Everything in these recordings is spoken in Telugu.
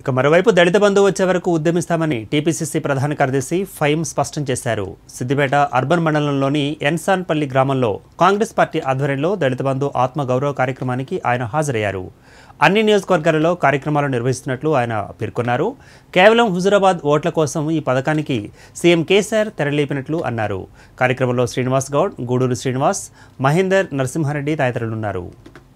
ఇక మరోవైపు దళిత బంధు వచ్చే వరకు ఉద్యమిస్తామని టీపీసీసీ ప్రధాన కార్యదర్శి ఫైమ్ స్పష్టం చేశారు సిద్దిపేట అర్బన్ మండలంలోని ఎన్సాన్పల్లి గ్రామంలో కాంగ్రెస్ పార్టీ ఆధ్వర్యంలో దళిత బంధు ఆత్మ గౌరవ కార్యక్రమానికి ఆయన హాజరయ్యారు అన్ని నియోజకవర్గాలలో కార్యక్రమాలు నిర్వహిస్తున్నట్లు ఆయన పేర్కొన్నారు కేవలం హుజురాబాద్ ఓట్ల కోసం ఈ పథకానికి సీఎం కేసీఆర్ తెరలేపినట్లు అన్నారు కార్యక్రమంలో శ్రీనివాస్ గౌడ్ గూడూరు శ్రీనివాస్ మహేందర్ నరసింహారెడ్డి తదితరులున్నారు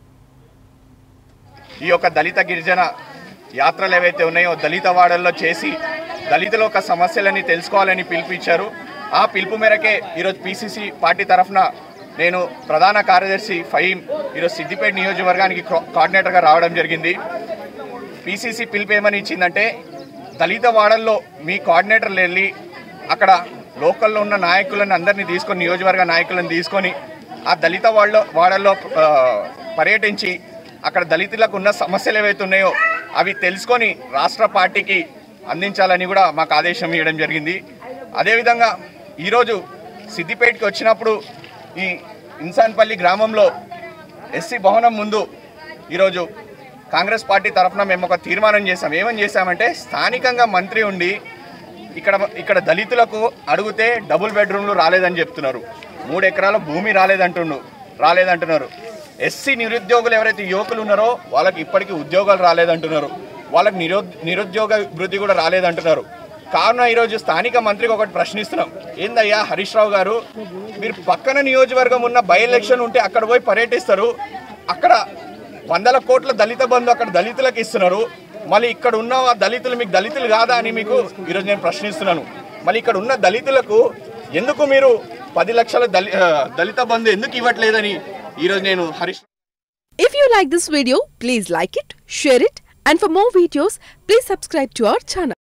ఈ యొక్క దళిత గిరిజన యాత్రలు ఏవైతే ఉన్నాయో దళిత వాడల్లో చేసి దళితుల యొక్క సమస్యలని తెలుసుకోవాలని పిలుపునిచ్చారు ఆ పిలుపు మేరకే ఈరోజు పీసీసీ పార్టీ తరఫున నేను ప్రధాన కార్యదర్శి ఫహీం ఈరోజు సిద్దిపేట నియోజకవర్గానికి కో- కోఆర్డినేటర్గా రావడం జరిగింది పీసీసీ పిలుపు ఏమని ఇచ్చిందంటే దళిత వాడల్లో మీ కోఆర్డినేటర్లు వెళ్ళి అక్కడ లోకల్లో ఉన్న నాయకులను అందరినీ తీసుకొని నియోజకవర్గ నాయకులను తీసుకొని ఆ దళిత వాళ్ళ వాడల్లో ఆ, పర్యటించి అక్కడ దళితులకు ఉన్న సమస్యలు ఏవైతే ఉన్నాయో అవి తెలుసుకొని రాష్ట్ర పార్టీకి అందించాలని కూడా మాకు ఆదేశం ఇవ్వడం జరిగింది అదేవిధంగా ఈరోజు సిద్దిపేటకి వచ్చినప్పుడు ఈ ఇన్సాన్పల్లి గ్రామంలో ఎస్సీ భవనం ముందు ఈరోజు కాంగ్రెస్ పార్టీ తరఫున మేము ఒక తీర్మానం చేశాం ఏమని చేశామంటే స్థానికంగా మంత్రి ఉండి ఇక్కడ ఇక్కడ దళితులకు అడిగితే డబుల్ బెడ్రూమ్లు రాలేదని చెప్తున్నారు మూడు ఎకరాల భూమి రాలేదంటుండు రాలేదంటున్నారు ఎస్సీ నిరుద్యోగులు ఎవరైతే యువకులు ఉన్నారో వాళ్ళకి ఇప్పటికీ ఉద్యోగాలు రాలేదంటున్నారు వాళ్ళకి నిరో నిరుద్యోగ వృద్ధి కూడా రాలేదంటున్నారు కావున ఈరోజు స్థానిక మంత్రికి ఒకటి ప్రశ్నిస్తున్నాం ఏందయ్యా హరీష్ రావు గారు మీరు పక్కన నియోజకవర్గం ఉన్న బై ఎలక్షన్ ఉంటే అక్కడ పోయి పర్యటిస్తారు అక్కడ వందల కోట్ల దళిత బంధు అక్కడ దళితులకు ఇస్తున్నారు మళ్ళీ ఇక్కడ ఉన్న ఆ దళితులు మీకు దళితులు కాదా అని మీకు ఈరోజు నేను ప్రశ్నిస్తున్నాను మళ్ళీ ఇక్కడ ఉన్న దళితులకు ఎందుకు మీరు పది లక్షల దళి ఆ, దళిత బంధు ఎందుకు ఇవ్వట్లేదని ఈరోజు నేను Harish If you like this video, please like it, share it, and for more videos, please subscribe to our channel.